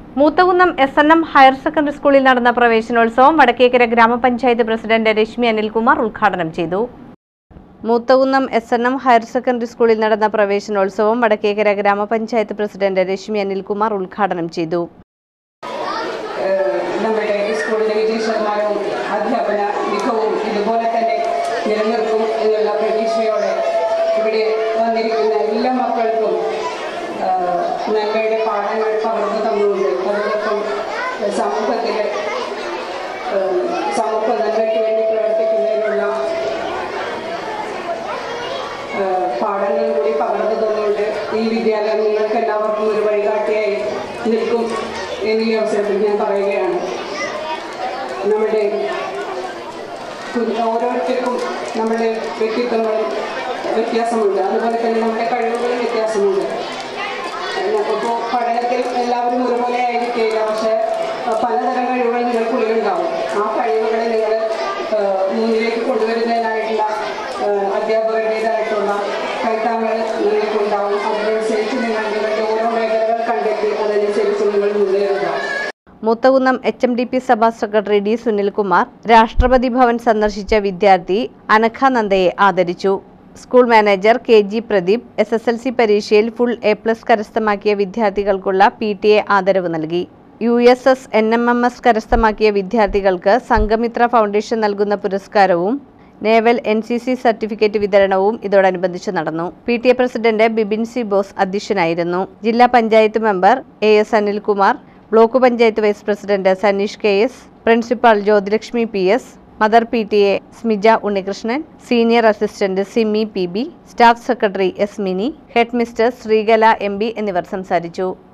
Moothakunnam S N M higher secondary സ്കൂളിൽ നടന്ന പ്രവേശനോത്സവം വടക്കേക്കര ഗ്രാമപഞ്ചായത്ത് പ്രസിഡന്റ് രശ്മി അനിൽകുമാർ ഉദ്ഘാടനം ചെയ്തു Moothakunnam S N M higher secondary സ്കൂളിൽ നടന്ന പ്രവേശനോത്സവം വടക്കേക്കര ഗ്രാമപഞ്ചായത്ത് പ്രസിഡന്റ് രശ്മി അനിൽകുമാർ ഉദ്ഘാടനം ചെയ്തു ഏഹ് നമ്മുടെ ഈ സ്കൂളിലെ വിജയ ശതമാനവും അധ്യാപന മികവും ഇതുപോലെ തന്നെ നിലനിർത്തും എന്നുള്ള പ്രതീക്ഷയോടെ ഇവിടെ വന്നിരിക്കുന്ന എല്ലാ മക്കൾക്കും ഏഹ് നന്മയുടെ പാഠങ്ങൾ പകർന്നു തന്നുകൊണ്ട് അതോടൊപ്പം സമൂഹത്തിൽ ഏഹ് സമൂഹ നന്മയ്ക്ക് വേണ്ടി പ്രവർത്തിക്കുന്നതിനുള്ള ഏഹ് പാഠങ്ങൾ കൂടി പകർന്നു തന്നുകൊണ്ട് ഈ വിദ്യാലയം നിങ്ങൾക്ക് എല്ലാവർക്കും ഒരു വഴികാട്ടിയായി നിൽക്കും എന്ന് ഈ അവസരത്തിൽ ഞാൻ പറയുകയാണ് നമ്മുടെ കു- ഓരോരുത്തർക്കും നമ്മുടെ വ്യക്തിത്വങ്ങളും വ്യത്യാസമുണ്ട് അതുപോലെ തന്നെ നമ്മുടെ കഴിവുകളും വ്യത്യാസമുണ്ട് ഇപ്പോൾ പഠനത്തിൽ എല്ലാവരും ഒരുപോലെ ആയിരിക്കില്ല പക്ഷേ അഹ് പലതരം കഴിവുകൾ നിങ്ങൾക്കുള്ളിലുണ്ടാവും ആ കഴിവുകളെ നിങ്ങൾ അഹ് മുന്നിലേക്ക് കൊണ്ടുവരുന്നതിനായിട്ടുള്ള അഹ് അധ്യാപകരുടേതായിട്ടുള്ള കൈത്താങ്ങൾ നിങ്ങൾക്കുണ്ടാവും അതിനനുസരിച്ച് നിങ്ങൾ നിങ്ങളുടെ ഓരോ മേഖലകൾ കണ്ടെത്തി അതനുസരിച്ച് നിങ്ങൾ മുന്നേറുക Moothakunnam H M D P സഭാ സെക്രട്ടറി ഡി സുനിൽകുമാർ രാഷ്ട്രപതി ഭവൻ സന്ദർശിച്ച വിദ്യാർത്ഥി അനഘ നന്ദയെ ആദരിച്ചു school manager K G Pradeep S S L C പരീക്ഷയിൽ ഫുൾ എ പ്ലസ് കരസ്ഥമാക്കിയ വിദ്യാർത്ഥികൾക്കുള്ള പി ടി എ ആദരവ് നൽകി U S S N M M S കരസ്ഥമാക്കിയ വിദ്യാർത്ഥികൾക്ക് സംഘമിത്ര ഫൗണ്ടേഷൻ നൽകുന്ന പുരസ്കാരവും naval N C C certificate വിതരണവും ഇതോടനുബന്ധിച്ച് നടന്നു P T A president Bibin C Bose അധ്യക്ഷനായിരുന്നു ജില്ലാ panchayat member A S Anilkumar block panchayat vice president Saneesh K S principal Jyothilakshmi P S mother P T A Smija Unnikrishnan senior assistant Simi P B staff secretary S Mini head mister Sreekala M B എന്നിവർ സംസാരിച്ചു